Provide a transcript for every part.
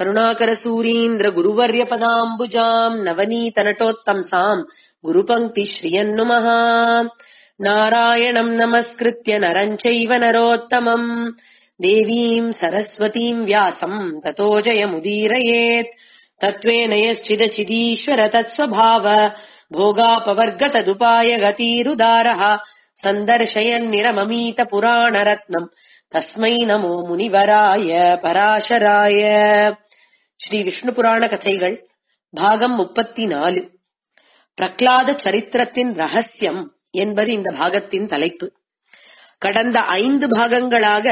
करुणाकरसूरीन्द्र गुरुवर्यपदाम्बुजाम् नवनीतनटोत्तंसाम् गुरुपङ्क्ति श्रियन्नुमः नारायणम् नमस्कृत्य नरम् चैव नरोत्तमम् देवीम् सरस्वतीम् व्यासम् ततो जयमुदीरयेत् तत्त्वेन यश्चिदचिदीश्वर तत्स्वभाव भोगापवर्गतदुपाय गतीरुदारः सन्दर्शयन्निरममीत पुराणरत्नम् தஸ்மை நமோ முனிவராய பராசராய ஸ்ரீ விஷ்ணு புராண கதைகள் பாகம் முப்பத்தி நாலு பிரக்லாத சரித்திரத்தின் ரகசியம் என்பது இந்த பாகத்தின் தலைப்பு கடந்த ஐந்து பாகங்களாக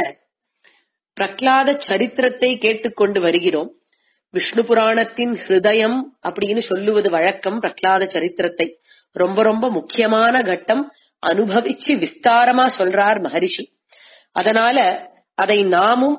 பிரக்லாத சரித்திரத்தை கேட்டுக்கொண்டு வருகிறோம் விஷ்ணு புராணத்தின் ஹிருதயம் அப்படின்னு சொல்லுவது வழக்கம் பிரக்லாத சரித்திரத்தை ரொம்ப ரொம்ப முக்கியமான கட்டம் அனுபவிச்சு விஸ்தாரமா சொல்றார் மகரிஷி அதனால அதை நாமும்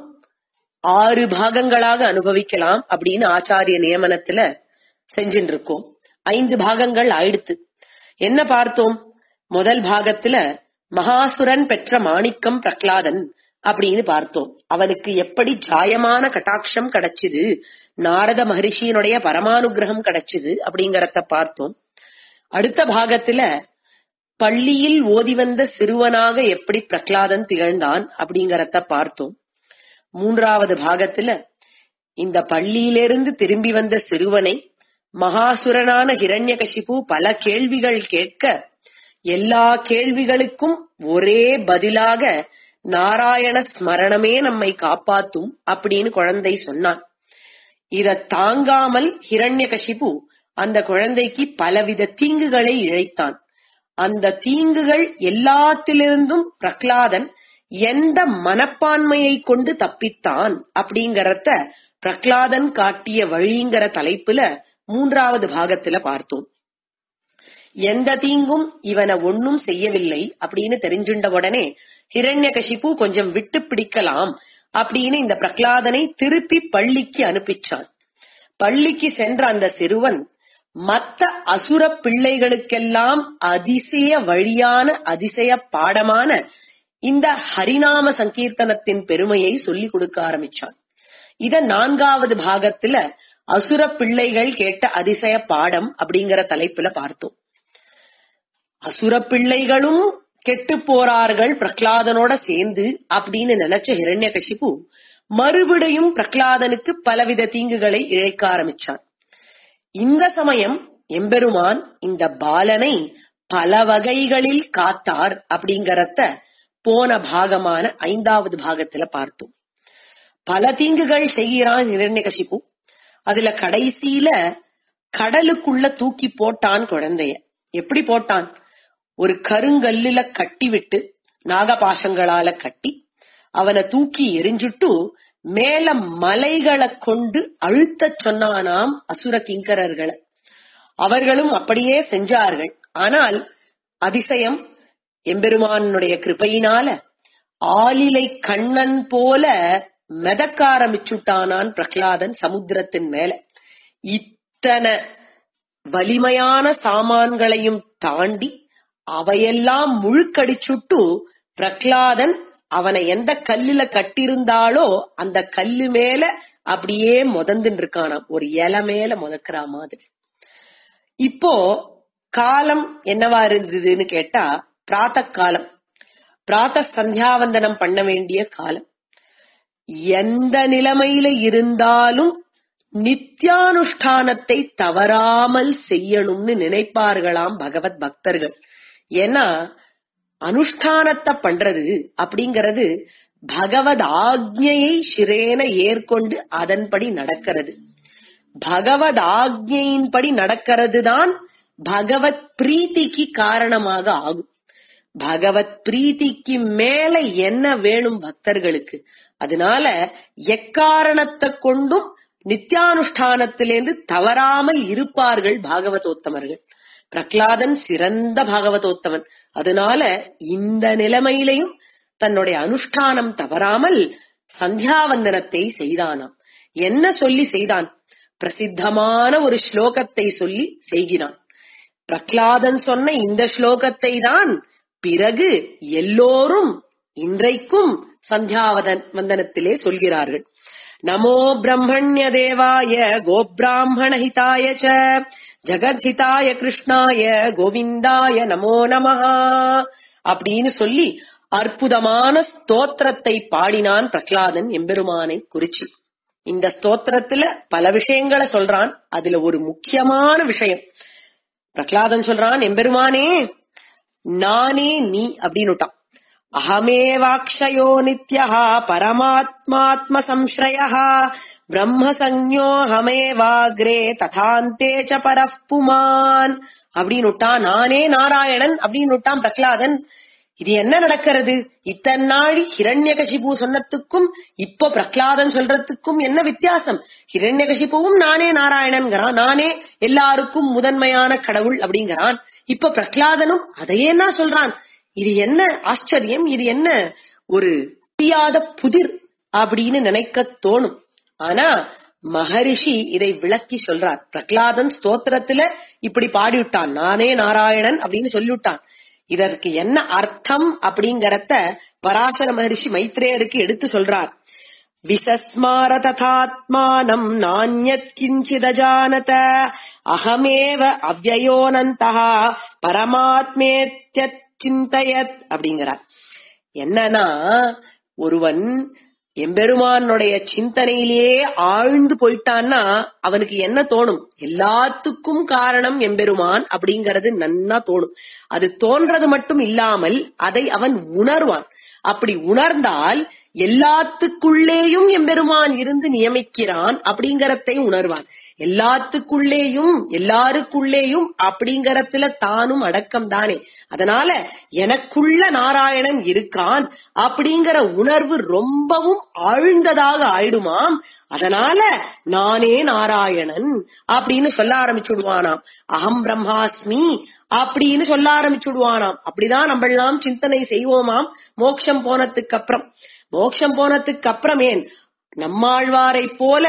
ஆறு பாகங்களாக அனுபவிக்கலாம் அப்படின்னு ஆச்சாரிய நியமனத்துல செஞ்சுட்டு இருக்கோம் ஐந்து பாகங்கள் ஆயிடுத்து என்ன பார்த்தோம் முதல் பாகத்துல மகாசுரன் பெற்ற மாணிக்கம் பிரகலாதன் அப்படின்னு பார்த்தோம் அவனுக்கு எப்படி ஜாயமான கட்டாட்சம் கிடைச்சுது நாரத மகரிஷியினுடைய பரமானுகிரகம் கிடைச்சுது அப்படிங்கறத பார்த்தோம் அடுத்த பாகத்துல பள்ளியில் ஓதி வந்த சிறுவனாக எப்படி பிரகலாதன் திகழ்ந்தான் அப்படிங்கறத பார்த்தோம் மூன்றாவது பாகத்துல இந்த பள்ளியிலிருந்து திரும்பி வந்த சிறுவனை மகாசுரனான ஹிரண்யகசிபு பல கேள்விகள் கேட்க எல்லா கேள்விகளுக்கும் ஒரே பதிலாக நாராயண ஸ்மரணமே நம்மை காப்பாத்தும் அப்படின்னு குழந்தை சொன்னான் இத தாங்காமல் ஹிரண்யகசிபு அந்த குழந்தைக்கு பலவித தீங்குகளை இழைத்தான் அந்த தீங்குகள் எல்லாத்திலிருந்தும் பிரகலாதன் எந்த மனப்பான்மையை கொண்டு தப்பித்தான் அப்படிங்கறத பிரகலாதன் காட்டிய வழிங்கிற தலைப்புல மூன்றாவது பாகத்துல பார்த்தோம் எந்த தீங்கும் இவனை ஒன்னும் செய்யவில்லை அப்படின்னு தெரிஞ்சுண்ட உடனே ஹிரண்யகசிபு கொஞ்சம் விட்டு பிடிக்கலாம் அப்படின்னு இந்த பிரகலாதனை திருப்பி பள்ளிக்கு அனுப்பிச்சான் பள்ளிக்கு சென்ற அந்த சிறுவன் மத்த அசுர பிள்ளைகளுக்கெல்லாம் அதிசய வழியான அதிசய பாடமான இந்த ஹரிநாம சங்கீர்த்தனத்தின் பெருமையை சொல்லிக் கொடுக்க ஆரம்பிச்சான் இத நான்காவது பாகத்துல அசுர பிள்ளைகள் கேட்ட அதிசய பாடம் அப்படிங்கிற தலைப்புல பார்த்தோம் அசுர பிள்ளைகளும் கெட்டு போறார்கள் பிரகலாதனோட சேர்ந்து அப்படின்னு நினைச்ச ஹிரண்யகசிபு மறுபடியும் பிரகலாதனுக்கு பலவித தீங்குகளை இழைக்க ஆரம்பிச்சான் இந்த சமயம் எம்பெருமான் இந்த பாலனை பல வகைகளில் காத்தார் அப்படிங்கறத போன பாகமான ஐந்தாவது பாகத்துல பார்த்தோம் பல தீங்குகள் செய்கிறான் இரண்யகசிப்பு அதுல கடைசியில கடலுக்குள்ள தூக்கி போட்டான் குழந்தைய எப்படி போட்டான் ஒரு கருங்கல்லுல கட்டி விட்டு நாகபாசங்களால கட்டி அவனை தூக்கி எரிஞ்சுட்டு மேல மலைகளை கொண்டு அழுத்த சொன்னானாம் அசுர கிங்கரர்களை அவர்களும் அப்படியே செஞ்சார்கள் ஆனால் அதிசயம் எம்பெருமானுடைய கிருப்பையினால ஆலிலை கண்ணன் போல மிதக்க ஆரம்பிச்சுட்டானான் பிரகலாதன் சமுத்திரத்தின் மேல இத்தனை வலிமையான சாமான்களையும் தாண்டி அவையெல்லாம் முழுக்கடிச்சுட்டு பிரகலாதன் அவனை எந்த கல்லுல கட்டிருந்தாலோ அந்த கல்லு மேல அப்படியே முதந்துட்டு இருக்கானாம் ஒரு இலை மேல முதக்கிற மாதிரி இப்போ காலம் என்னவா இருந்ததுன்னு கேட்டா பிராத்த காலம் பிராத்த சந்தியாவந்தனம் பண்ண வேண்டிய காலம் எந்த நிலைமையில இருந்தாலும் நித்யானுஷ்டானத்தை தவறாமல் செய்யணும்னு நினைப்பார்களாம் பகவத் பக்தர்கள் ஏன்னா அனுஷ்டானத்தை பண்றது அப்படிங்கறது பகவத் ஆக்ஞையை சிரேன ஏற்கொண்டு அதன்படி நடக்கிறது பகவத் ஆக்ஞையின்படி நடக்கிறது தான் பகவத் பிரீத்திக்கு காரணமாக ஆகும் பகவத் பிரீத்திக்கு மேல என்ன வேணும் பக்தர்களுக்கு அதனால எக்காரணத்தை கொண்டும் நித்தியானுஷ்டானத்திலேருந்து தவறாமல் இருப்பார்கள் பாகவதோத்தமர்கள் பிரகலாதன் சிறந்த பாகவதோத்தமன் அதனால இந்த நிலைமையிலையும் தன்னுடைய அனுஷ்டானம் தவறாமல் சந்தியாவந்தனத்தை செய்தானாம் என்ன சொல்லி செய்தான் பிரசித்தமான ஒரு ஸ்லோகத்தை சொல்லி செய்கிறான் பிரகலாதன் சொன்ன இந்த ஸ்லோகத்தை தான் பிறகு எல்லோரும் இன்றைக்கும் சந்தியாவதன் வந்தனத்திலே சொல்கிறார்கள் நமோ பிரம்மண்ய தேவாய கோபிராமணஹிதாய ச ஜெகத்ஹிதாய கிருஷ்ணாய கோவிந்தாய நமோ நமஹா அப்படின்னு சொல்லி அற்புதமான ஸ்தோத்திரத்தை பாடினான் பிரகலாதன் எம்பெருமானை குறிச்சி இந்த ஸ்தோத்திரத்துல பல விஷயங்களை சொல்றான் அதுல ஒரு முக்கியமான விஷயம் பிரகலாதன் சொல்றான் எம்பெருமானே நானே நீ அப்படின்னுட்டான் அகமேவாக்ஷயோ நித்யா பரமாத்மாத்ம சம்ஸ்ரய பிரம்மசஞ்ஞோஹமேவாக்ரே ததாந்தே ச பரப் புமான் அப்படின்னுட்டான் நானே நாராயணன் அப்படின்னுட்டான் பிரகலாதன் இது என்ன நடக்கிறது இத்தனை நாழி ஹிரண்யகசிபு சொன்னதுக்கும் இப்போ பிரகலாதன் சொல்றதுக்கும் என்ன வித்தியாசம் ஹிரண்யகசிபுவும் நானே நாராயணன்கிறான் நானே எல்லாருக்கும் முதன்மையான கடவுள் அப்படிங்கிறான் இப்ப பிரகலாதனும் அதையே என்ன சொல்றான் இது என்ன ஆச்சரியம் இது என்ன ஒரு புரியாத புதிர் அப்படின்னு நினைக்க தோணும் ஆனா மகரிஷி இதை விளக்கி சொல்றார் பிரகலாதன் ஸ்தோத்திரத்துல இப்படி பாடிவிட்டான் நானே நாராயணன் அப்படின்னு சொல்லிவிட்டான் இதற்கு என்ன அர்த்தம் அப்படிங்கறத பராசர மகரிஷி மைத்ரேயருக்கு எடுத்து சொல்றார் விசஸ்மார ததாத்மானம் நானியத் கிஞ்சிதஜானத அகமேவ அவ்வயோனந்தா பரமாத்மேத்ய சிந்தயத் அப்படிங்கிறார் என்னன்னா ஒருவன் எம்பெருமானுடைய சிந்தனையிலேயே ஆழ்ந்து போயிட்டான்னா அவனுக்கு என்ன தோணும் எல்லாத்துக்கும் காரணம் எம்பெருமான் அப்படிங்கறது நன்னா தோணும் அது தோன்றது மட்டும் இல்லாமல் அதை அவன் உணர்வான் அப்படி உணர்ந்தால் எல்லாத்துக்குள்ளேயும் எம்பெருமான் இருந்து நியமிக்கிறான் அப்படிங்கறதை உணர்வான் எல்லாத்துக்குள்ளேயும் எல்லாருக்குள்ளேயும் அப்படிங்கறதுல தானும் அடக்கம் தானே அதனால எனக்குள்ள நாராயணன் இருக்கான் அப்படிங்கிற உணர்வு ரொம்பவும் ஆழ்ந்ததாக ஆயிடுமாம் அதனால நானே நாராயணன் அப்படின்னு சொல்ல ஆரம்பிச்சுடுவானாம் அகம் பிரம்மாஸ்மி அப்படின்னு சொல்ல ஆரம்பிச்சுடுவானாம் அப்படிதான் நம்ம எல்லாம் சிந்தனை செய்வோமாம் மோட்சம் போனதுக்கு அப்புறம் மோட்சம் போனதுக்கு அப்புறமேன் நம்மாழ்வாரை போல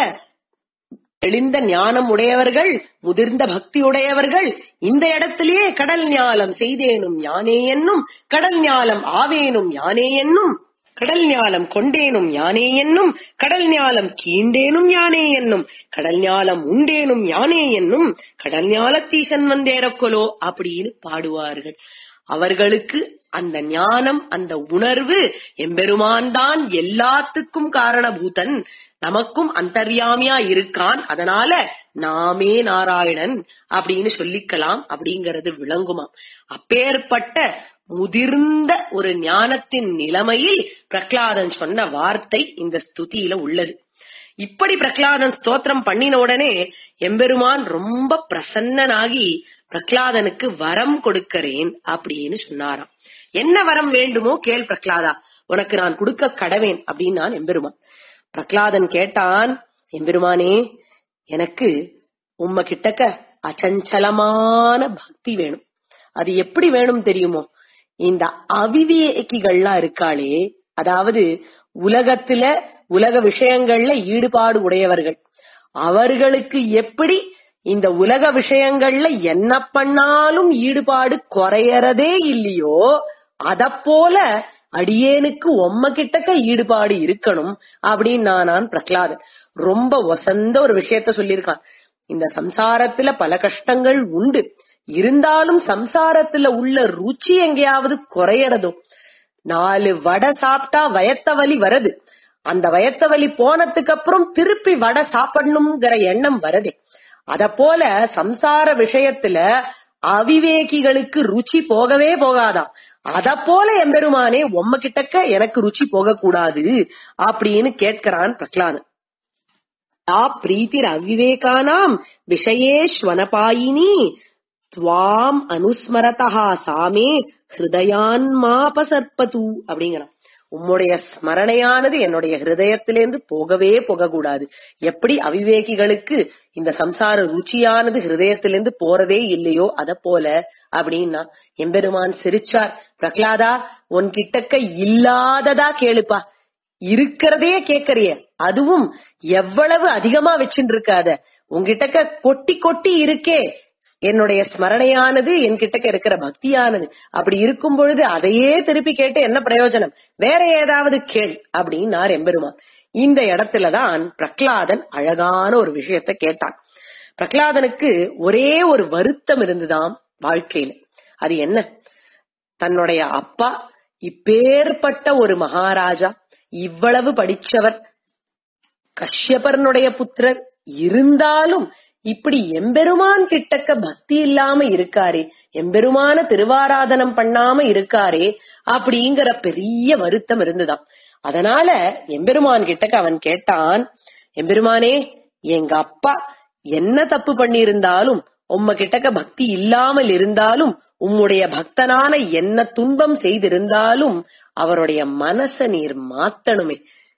தெளிந்த ஞானம் உடையவர்கள் முதிர்ந்த பக்தி உடையவர்கள் இந்த இடத்திலேயே கடல் ஞாலம் செய்தேனும் யானே என்னும் கடல் ஞாலம் ஆவேனும் யானே என்னும் கடல் ஞாலம் கொண்டேனும் யானே என்னும் கடல் ஞாலம் கீண்டேனும் யானே என்னும் கடல் ஞாலம் உண்டேனும் யானே என்னும் கடல் ஞாலத்தீசன் வந்தேரக்கொலோ அப்படின்னு பாடுவார்கள் அவர்களுக்கு அந்த ஞானம் அந்த உணர்வு எம்பெருமான் தான் எல்லாத்துக்கும் காரணபூதன் நமக்கும் அந்தர்யாமியா இருக்கான் அதனால நாமே நாராயணன் அப்படின்னு சொல்லிக்கலாம் அப்படிங்கறது விளங்குமாம் அப்பேற்பட்ட முதிர்ந்த ஒரு ஞானத்தின் நிலைமையில் பிரகலாதன் சொன்ன வார்த்தை இந்த ஸ்துதியில உள்ளது இப்படி பிரகலாதன் ஸ்தோத்திரம் பண்ணின உடனே எம்பெருமான் ரொம்ப பிரசன்னனாகி பிரகலாதனுக்கு வரம் கொடுக்கிறேன் அப்படின்னு சொன்னாராம் என்ன வரம் வேண்டுமோ கேள் பிரகலாதா உனக்கு நான் கொடுக்க கடவேன் அப்படின்னு நான் எம்பெருமான் பிரகலாதன் கேட்டான் எம்பெருமானே எனக்கு உம்ம கிட்டக்க அச்சஞ்சலமான பக்தி வேணும் அது எப்படி வேணும் தெரியுமோ இந்த அவிவேகிகள்லாம் இருக்காளே அதாவது உலகத்துல உலக விஷயங்கள்ல ஈடுபாடு உடையவர்கள் அவர்களுக்கு எப்படி இந்த உலக விஷயங்கள்ல என்ன பண்ணாலும் ஈடுபாடு குறையறதே இல்லையோ அத போல அடியேனுக்கு உம்ம கிட்டக்க ஈடுபாடு இருக்கணும் அப்படின்னு நான் பிரகலாதன் ரொம்ப ஒசந்த ஒரு விஷயத்த சொல்லியிருக்கான் இந்த சம்சாரத்துல பல கஷ்டங்கள் உண்டு இருந்தாலும் சம்சாரத்துல உள்ள ருச்சி எங்கேயாவது குறையறதோ நாலு வடை சாப்பிட்டா வயத்த வலி வருது அந்த வயத்த வலி போனதுக்கு அப்புறம் திருப்பி வடை சாப்பிடணுங்கிற எண்ணம் வருதே அத போல சம்சார விஷயத்துல அவிவேகிகளுக்கு ருச்சி போகவே போகாதாம் அத போல எம்பெருமானே உம்ம கிட்டக்க எனக்கு ருச்சி போக கூடாது அப்படின்னு கேட்கிறான் பிரகலாதன் யா பிரீத்திர் அவிவேகானாம் விஷயேஸ்வனபாயினி துவாம் அனுஸ்மரதா சாமே ஹிருதயான்மாபசற்பது அப்படிங்கிறான் உம்முடைய ஸ்மரணையானது என்னுடைய ஹிருதயத்திலேருந்து போகவே போகக்கூடாது எப்படி அவிவேகிகளுக்கு இந்த சம்சார ருச்சியானது ஹிருதயத்திலிருந்து போறதே இல்லையோ அத போல அப்படின்னா எம்பெருமான் சிரிச்சார் பிரகலாதா உன் கிட்டக்க இல்லாததா கேளுப்பா இருக்கிறதே கேக்குறிய அதுவும் எவ்வளவு அதிகமா வச்சுட்டு இருக்காத உன்கிட்டக்க கொட்டி கொட்டி இருக்கே என்னுடைய ஸ்மரணையானது என்கிட்ட இருக்கிற பக்தியானது அப்படி இருக்கும் பொழுது அதையே திருப்பி கேட்டு என்ன பிரயோஜனம் வேற ஏதாவது கேள் அப்படின்னார் எம்பெருமான் இந்த இடத்துலதான் பிரகலாதன் அழகான ஒரு விஷயத்தை கேட்டான் பிரகலாதனுக்கு ஒரே ஒரு வருத்தம் இருந்துதாம் வாழ்க்கையில அது என்ன தன்னுடைய அப்பா இப்பேற்பட்ட ஒரு மகாராஜா இவ்வளவு படிச்சவர் கஷ்யபரனுடைய புத்திரர் இருந்தாலும் இப்படி எம்பெருமான் கிட்டக்க பக்தி இல்லாம இருக்காரே எம்பெருமான திருவாராதனம் பண்ணாம இருக்காரே அப்படிங்கிற பெரிய வருத்தம் இருந்துதான் அதனால எம்பெருமான் கிட்டக்க அவன் கேட்டான் எம்பெருமானே எங்க அப்பா என்ன தப்பு பண்ணி இருந்தாலும் உம்ம கிட்டக்க பக்தி இல்லாமல் இருந்தாலும் உம்முடைய பக்தனான என்ன துன்பம் செய்திருந்தாலும் அவருடைய மனச நீர் மாத்தணுமே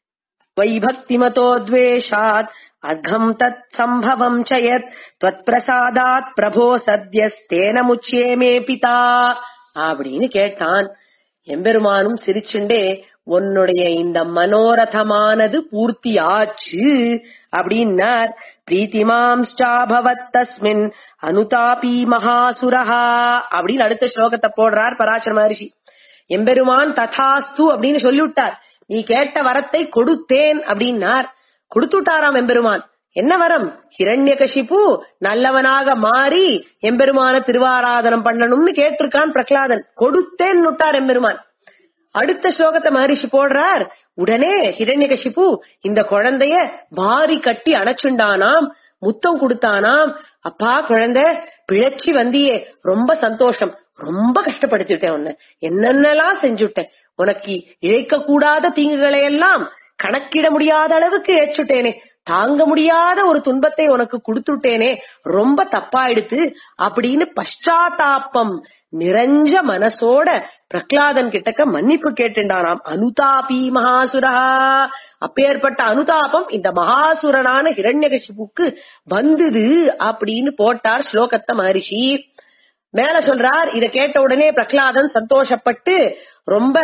வைபக்திமதோ द्वेषात् அர்க்கம் தத் சம்பவம் சயத் त्वत्प्रसादात् பிரபோ சத்யஸ்தேன முச்சியே மே பிதா அப்படின்னு கேட்டான் எம்பெருமானும் சிரிச்சுண்டே உன்னுடைய இந்த மனோரதமானது பூர்த்தி ஆச்சு அப்படின்னார் பிரீத்திமாம்ஸ்டாபவத் தஸ்மின் அனுதாபி மகாசுரஹா அப்படின்னு அடுத்த ஸ்லோகத்தை போடுறார் பராசர மகரிஷி எம்பெருமான் ததாஸ்து அப்படின்னு சொல்லிவிட்டார் நீ கேட்ட வரத்தை கொடுத்தேன் அப்படின்னார் கொடுத்துட்டாராம் எம்பெருமான் என்ன வரம் ஹிரண்யகசிபு நல்லவனாக மாறி எம்பெருமான திருவாராதனம் பண்ணணும்னு கேட்டிருக்கான் பிரகலாதன் கொடுத்தேன் நுட்டார் எம்பெருமான் அடுத்த ஸ்லோகத்தை மகரிஷி போடுறார் உடனே ஹிரண்யகசிபு இந்த குழந்தைய பாரி கட்டி அணைச்சுண்டானாம் முத்தம் கொடுத்தானாம் அப்பா குழந்தை பிழைச்சி வந்தியே ரொம்ப சந்தோஷம் ரொம்ப கஷ்டப்படுத்திட்டேன் உன்னை என்னென்னலாம் செஞ்சுட்டேன் உனக்கு இழைக்க கூடாத தீங்குகளை எல்லாம் கணக்கிட முடியாத அளவுக்கு ஏச்சுட்டேனே தாங்க முடியாத ஒரு துன்பத்தை உனக்கு கொடுத்துட்டேனே ரொம்ப தப்பாயிடுத்து அப்படின்னு பశ్చాத்தாபம் நிறைஞ்ச மனசோட பிரகலாதன் கிட்டக்க மன்னிப்பு கேட்டுண்டானாம் அனுதாபி மகாசுரா அப்பேற்பட்ட அனுதாபம் இந்த மகாசுரனான ஹிரண்யகசிபுக்கு வந்தது அப்படின்னு போட்டார் ஸ்லோகத்தை மகரிஷி மேல சொல்றார் இத கேட்ட உடனே பிரகலாதன் சந்தோஷப்பட்டு ரொம்ப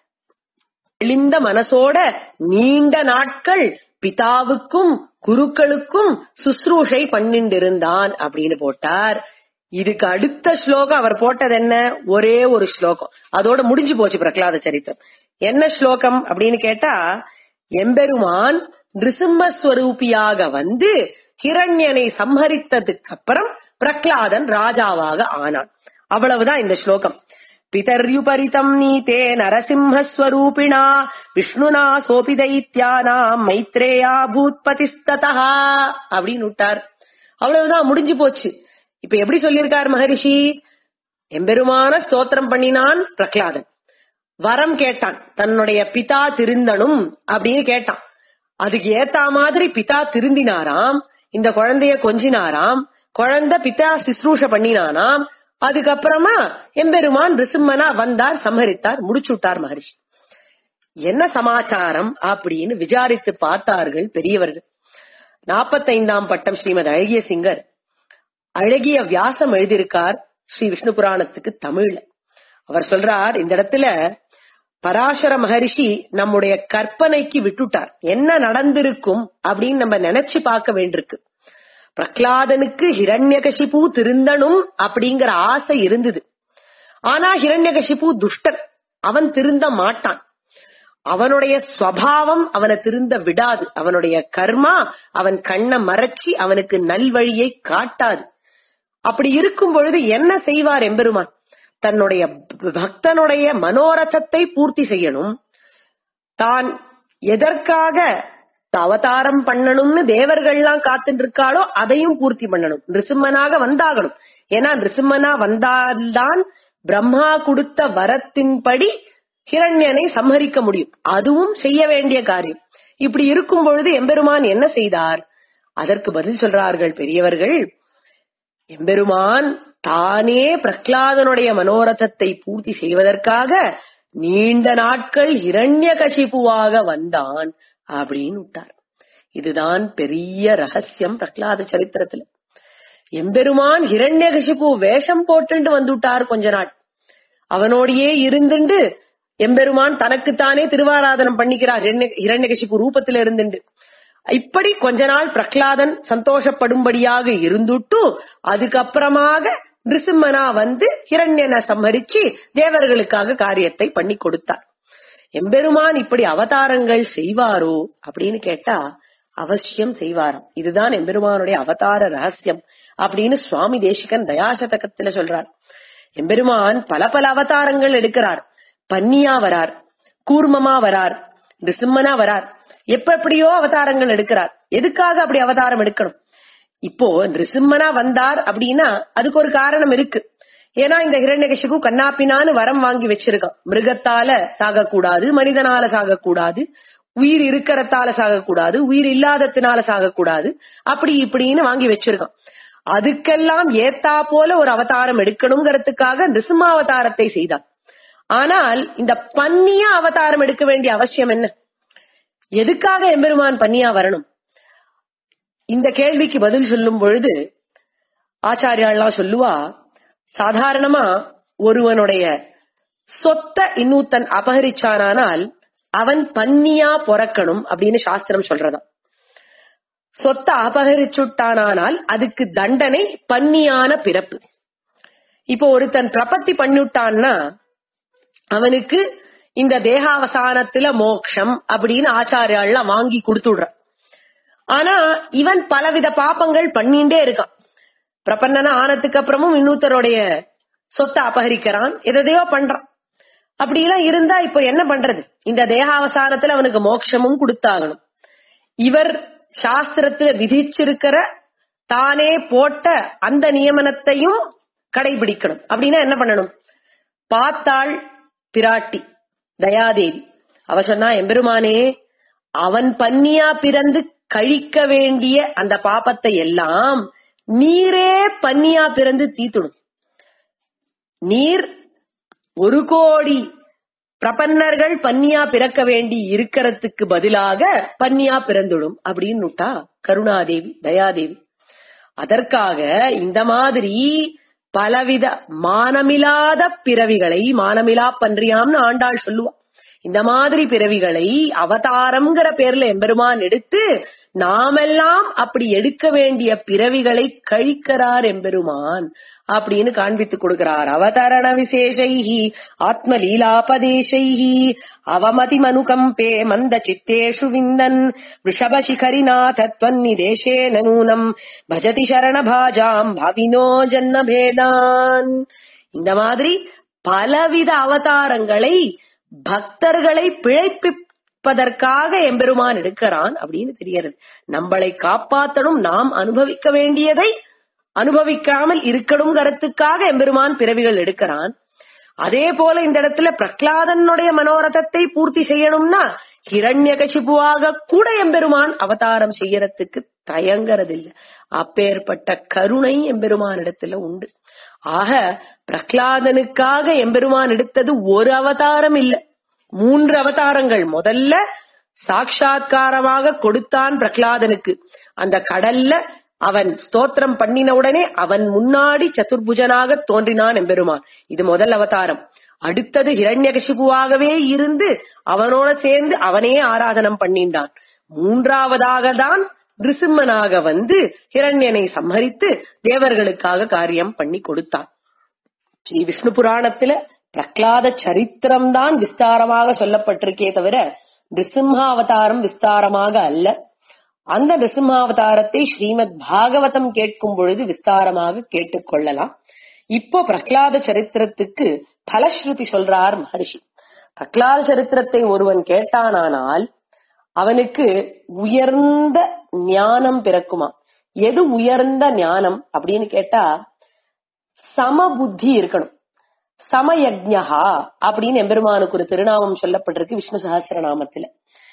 தெளிந்த மனசோட நீண்ட நாட்கள் பிதாவுக்கும் குருக்களுக்கும் சுশ্ரூஷை பண்ணிண்டிருந்தான் அப்படின்னு போட்டார் இதுக்கு அடுத்த ஸ்லோகம் அவர் போட்டது என்ன ஒரே ஒரு ஸ்லோகம் அதோட முடிஞ்சு போச்சு பிரகலாத சரித்திரம் என்ன ஸ்லோகம் அப்படின்னு கேட்டா எம்பெருமான் நிருசிம்மஸ்வரூபியாக வந்து ஹிரண்யனை சம்ஹரித்ததுக்கு அப்புறம் பிரகலாதன் ராஜாவாக ஆனான் அவ்வளவுதான் இந்த ஸ்லோகம் பிதர்யுபரிதம் நீதே நரசிம்ஹஸ்வரூபிணா விஷ்ணுனா சோபி தைத்யானாம் மைத்ரேயா பூத்பதிஸ்ததா அப்படின்னு விட்டார் அவ்வளவுதான் முடிஞ்சு போச்சு இப்ப எப்படி சொல்லியிருக்கார் மகரிஷி எம்பெருமான ஸ்தோத்திரம் பண்ணினான் பிரகலாதன் வரம் கேட்டான் தன்னுடைய பிதா திருந்தனும் அப்படின்னு கேட்டான் அதுக்கு ஏத்த மாதிரி பிதா திருந்தினாராம் இந்த குழந்தைய கொஞ்சினாராம் குழந்தை பிதா சிஸ்ரூஷ பண்ணினானாம் அதுக்கப்புறமா எம்பெருமான் ரிசிம்மனா வந்தார் சம்ஹரித்தார் முடிச்சுட்டார் மகரிஷி என்ன சமாச்சாரம் அப்படின்னு விசாரித்து பார்த்தார்கள் பெரியவர்கள் நாற்பத்தைந்தாம் பட்டம் ஸ்ரீமத் அழகிய சிங்கர் அழகிய வியாசம் எழுதியிருக்கார் ஸ்ரீ விஷ்ணு புராணத்துக்கு தமிழ்ல அவர் சொல்றார் இந்த இடத்துல பராசர மகரிஷி நம்முடைய கற்பனைக்கு விட்டுட்டார் என்ன நடந்திருக்கும் அப்படின்னு நம்ம நினைச்சு பார்க்க வேண்டியிருக்கு பிரகலாதனுக்கு ஹிரண்யகசிபு திருந்தனும் அப்படிங்கிற ஆசை இருந்தது ஆனா ஹிரண்யகசிபு துஷ்டன் அவன் திருந்த மாட்டான் அவனுடைய ஸ்வபாவம் அவனை திருந்த விடாது அவனுடைய கர்மா அவன் கண்ணை மறைச்சி அவனுக்கு நல்வழியை காட்டாது அப்படி இருக்கும் பொழுது என்ன செய்வார் எம்பெருமான் தன்னுடைய பக்தனுடைய மனோரதத்தை பூர்த்தி செய்யணும் தான் எதற்காக அவதாரம் பண்ணணும்னு தேவர்கள்லாம் காத்துட்டு இருக்காளோ அதையும் பூர்த்தி பண்ணணும் நிருசிம்மனாக வந்தாகணும் ஏன்னா நிருசிம்மனா வந்தால்தான் பிரம்மா கொடுத்த வரத்தின்படி ஹிரண்யனை சம்ஹரிக்க முடியும் அதுவும் செய்ய வேண்டிய காரியம் இப்படி இருக்கும் பொழுது எம்பெருமான் என்ன செய்தார் அதற்கு பதில் சொல்றார்கள் பெரியவர்கள் எம்பெருமான் தானே பிரகலாதனுடைய மனோரதத்தை பூர்த்தி செய்வதற்காக நீண்ட நாட்கள் ஹிரண்ய கசிப்புவாக வந்தான் அப்படின்னு விட்டார் இதுதான் பெரிய ரகசியம் பிரகலாத சரித்திரத்துல எம்பெருமான் ஹிரண்யகசிபு வேஷம் போட்டுண்டு வந்துட்டார் கொஞ்ச நாள் அவனோடையே இருந்துண்டு எம்பெருமான் தனக்குத்தானே திருவாராதனம் பண்ணிக்கிறார் ஹிரண்யகசிபு ரூபத்துல இருந்துண்டு இப்படி கொஞ்ச நாள் பிரகலாதன் சந்தோஷப்படும்படியாக இருந்துட்டு அதுக்கப்புறமாக நிருசிம்மனா வந்து ஹிரண்யனை சம்மரிச்சு தேவர்களுக்காக காரியத்தை பண்ணி கொடுத்தார் எம்பெருமான் இப்படி அவதாரங்கள் செய்வாரோ அப்படின்னு கேட்டா அவசியம் செய்வாராம் இதுதான் எம்பெருமானுடைய அவதார ரகசியம் அப்படின்னு சுவாமி தேசிகன் தயாசதகத்துல சொல்றார் எம்பெருமான் பல பல அவதாரங்கள் எடுக்கிறார் பன்னியா வரார் கூர்மமா வரார் நிசிம்மனா வரார் எப்ப எப்படியோ அவதாரங்கள் எடுக்கிறார் எதுக்காக அப்படி அவதாரம் எடுக்கணும் இப்போ நிருசிம்மனா வந்தார் அப்படின்னா அதுக்கு ஒரு காரணம் இருக்கு ஏன்னா இந்த ஹிரண்யகசிபு கண்ணாப்பினான்னு வரம் வாங்கி வச்சிருக்கான் மிருகத்தால சாகக்கூடாது மனிதனால சாகக்கூடாது உயிர் இருக்கிறதால சாகக்கூடாது உயிர் இல்லாததுனால சாகக்கூடாது அப்படி இப்படின்னு வாங்கி வச்சிருக்கான் அதுக்கெல்லாம் ஏத்தா போல ஒரு அவதாரம் எடுக்கணுங்கிறதுக்காக நிருசிம்மாவதாரத்தை செய்தான் ஆனால் இந்த பன்னியா அவதாரம் எடுக்க வேண்டிய அவசியம் என்ன எதுக்காக எம்பெருமான் பன்னியா வரணும் இந்த கேள்விக்கு பதில் சொல்லும் பொழுது ஆச்சாரியாள்லாம் சொல்லுவா சாதாரணமா ஒருவனுடைய சொத்த இன்னூத்தன் அபகரிச்சானால் அவன் பன்னியா பொறக்கணும் அப்படின்னு சாஸ்திரம் சொல்றதாம் சொத்த அபகரிச்சுட்டானால் அதுக்கு தண்டனை பன்னியான பிறப்பு இப்போ ஒருத்தன் பிரபத்தி பண்ணிவிட்டான்னா அவனுக்கு இந்த தேகாவசானத்துல மோக்ஷம் அப்படின்னு ஆச்சாரியாள்லாம் வாங்கி கொடுத்துடுற ஆனா இவன் பலவித பாப்பங்கள் பண்ணிண்டே இருக்கான் பிரபன்னனா ஆனதுக்கு அப்புறமும் இன்னொருத்தருடைய சொத்தை அபகரிக்கிறான் எதையோ பண்றான் அப்படிலாம் இருந்தா இப்ப என்ன பண்றது இந்த தேகாவசானத்துல அவனுக்கு மோட்சமும் கொடுத்தாகணும் இவர் சாஸ்திரத்துல விதிச்சிருக்கிற தானே போட்ட அந்த நியமனத்தையும் கடைபிடிக்கணும் அப்படின்னா என்ன பண்ணணும் பார்த்தாள் பிராட்டி தயாதேவி அவ சொன்னா எம்பெருமானே அவன் பன்னியா பிறந்து கழிக்க வேண்டிய அந்த பாப்பத்தை எல்லாம் நீரே பன்னியா பிறந்து தீத்துடும் நீர் ஒரு கோடி பிரபன்னர்கள் பன்னியா பிறக்க வேண்டி இருக்கிறதுக்கு பதிலாக பன்னியா பிறந்துடும் அப்படின்னு விட்டா கருணாதேவி தயாதேவி அதற்காக இந்த மாதிரி பலவித மானமில்லாத பிறவிகளை மானமிலா பன்றியாம்னு ஆண்டாள் சொல்லுவா இந்த மாதிரி பிறவிகளை அவதாரம்ங்கிற பேர்ல எம்பெருமான் எடுத்து நாமெல்லாம் அப்படி எடுக்க வேண்டிய பிறவிகளை கழிக்கிறார் எம்பெருமான் அப்படின்னு காண்பித்து கொடுக்கிறார் அவதரண விசேஷைஹி ஆத்ம லீலாபதேசைஹி அவமதி மனுகம்பே மந்த சித்தேஷு விந்தன் ரிஷப சிகரிநாத துவன்னிதேசே நூனம் பஜதி சரண பாஜாம் பவினோ ஜன்மபேதான் இந்த மாதிரி பலவித அவதாரங்களை பக்தர்களை பிழைப்பிப்பதற்காக எம்பெருமான் எடுக்கிறான் அப்படின்னு தெரிகிறது நம்மளை காப்பாத்தணும் நாம் அனுபவிக்க வேண்டியதை அனுபவிக்காமல் இருக்கணுங்கிறதுக்காக எம்பெருமான் பிறவிகள் எடுக்கிறான் அதே போல இந்த இடத்துல பிரகலாதனுடைய மனோரதத்தை பூர்த்தி செய்யணும்னா ஹிரண்யகசிபுவாக கூட எம்பெருமான் அவதாரம் செய்யறதுக்கு தயங்கறதில்லை அப்பேற்பட்ட கருணை எம்பெருமான் இடத்துல உண்டு ஆக பிரகலாதனுக்காக எம்பெருமான் எடுத்தது ஒரு அவதாரம் இல்ல மூன்று அவதாரங்கள் முதல்ல சாட்சா்காரமாக கொடுத்தான் பிரகலாதனுக்கு அந்த கடல்ல அவன் ஸ்தோத்திரம் பண்ணின உடனே அவன் முன்னாடி சதுர்புஜனாக தோன்றினான் எம்பெருமான் இது முதல் அவதாரம் அடுத்தது ஹிரண்யகசிபுவாகவே இருந்து அவனோட சேர்ந்து அவனே ஆராதனம் பண்ணின்றான் மூன்றாவதாக தான் நிருசிம்மனாக வந்து ஹிரண்யனை சம்ஹரித்து தேவர்களுக்காக காரியம் பண்ணி கொடுத்தான் ஸ்ரீ விஷ்ணு புராணத்துல பிரகலாத சரித்திரம் தான் விஸ்தாரமாக சொல்லப்பட்டிருக்கே தவிர நிருசிம்ஹாவதாரம் விஸ்தாரமாக அல்ல அந்த நிருசிம்ஹாவதாரத்தை ஸ்ரீமத் பாகவதம் கேட்கும் பொழுது விஸ்தாரமாக கேட்டுக்கொள்ளலாம் இப்போ பிரகலாத சரித்திரத்துக்கு பலஸ்ருதி சொல்றார் மகர்ஷி பிரகலாத சரித்திரத்தை ஒருவன் கேட்டானானால் அவனுக்கு உயர்ந்த ஞானம் பிறக்குமா எது உயர்ந்த ஞானம் அப்படின்னு கேட்டா சம புத்தி இருக்கணும் சமயஜ்ஞா அப்படின்னு எம்பெருமானுக்கு ஒரு திருநாமம் சொல்லப்பட்டிருக்கு விஷ்ணு சகசிரநாமத்துல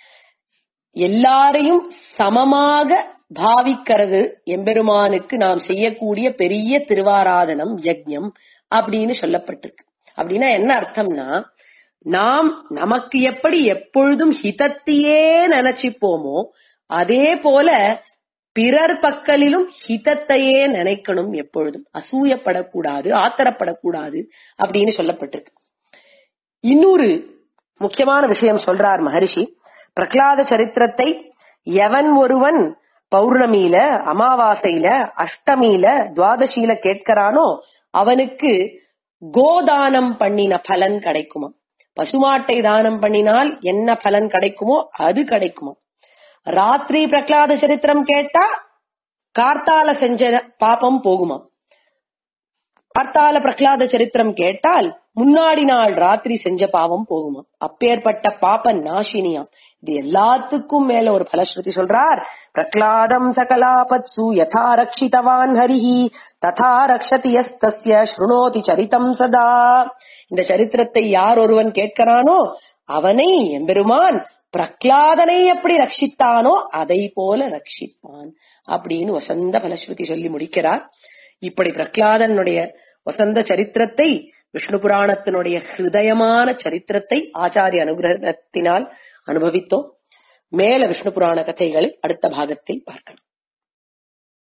எல்லாரையும் சமமாக பாவிக்கிறது எம்பெருமானுக்கு நாம் செய்யக்கூடிய பெரிய திருவாராதனம் யஜ்ஞம் அப்படின்னு சொல்லப்பட்டிருக்கு அப்படின்னா என்ன அர்த்தம்னா நாம் நமக்கு எப்படி எப்பொழுதும் ஹிதத்தையே நினைச்சுப்போமோ அதே போல பிறர் பக்கலிலும் ஹிதத்தையே நினைக்கணும் எப்பொழுதும் அசூயப்படக்கூடாது ஆத்திரப்படக்கூடாது அப்படின்னு சொல்லப்பட்டிருக்கு இன்னொரு முக்கியமான விஷயம் சொல்றார் மகரிஷி பிரகலாத சரித்திரத்தை எவன் ஒருவன் பௌர்ணமியில அமாவாசையில அஷ்டமியில துவாதசியில கேட்கிறானோ அவனுக்கு கோதானம் பண்ணின பலன் கிடைக்குமா பசுமாட்டை தானம் பண்ணினால் என்ன பலன் கிடைக்குமோ அது கிடைக்குமா ராத்திரி பிரகலாத சரித்திரம் கேட்டா கார்த்தால செஞ்ச பாபம் போகுமா கார்த்தால பிரகலாத சரித்திரம் கேட்டால் முன்னாடி நாள் ராத்திரி செஞ்ச பாவம் போகுமா அப்பேற்பட்ட பாப்ப நாசினியாம் இது எல்லாத்துக்கும் மேல ஒரு பலஸ்ருதி சொல்றார் பிரகலாதம் சகலாபத்சு யதா ரக்ஷிதவான் ஹரிஹி ததா ரக்ஷதி யஸ்தஸ்ய ஸ்ருணோதி சரிதம் சதா இந்த சரித்திரத்தை யார் ஒருவன் கேட்கிறானோ அவனை எம்பெருமான் பிரகலாதனை எப்படி ரட்சித்தானோ அதை போல ரட்சிப்பான் அப்படின்னு வசந்த பலஸ்ருதி சொல்லி முடிக்கிறார் இப்படி பிரகலாதனுடைய வசந்த சரித்திரத்தை விஷ்ணு புராணத்தினுடைய ஹிருதயமான சரித்திரத்தை ஆச்சாரிய அனுகிரகத்தினால் அனுபவித்தோம் மேல விஷ்ணு புராண கதைகளை அடுத்த பாகத்தில் பார்க்கலாம்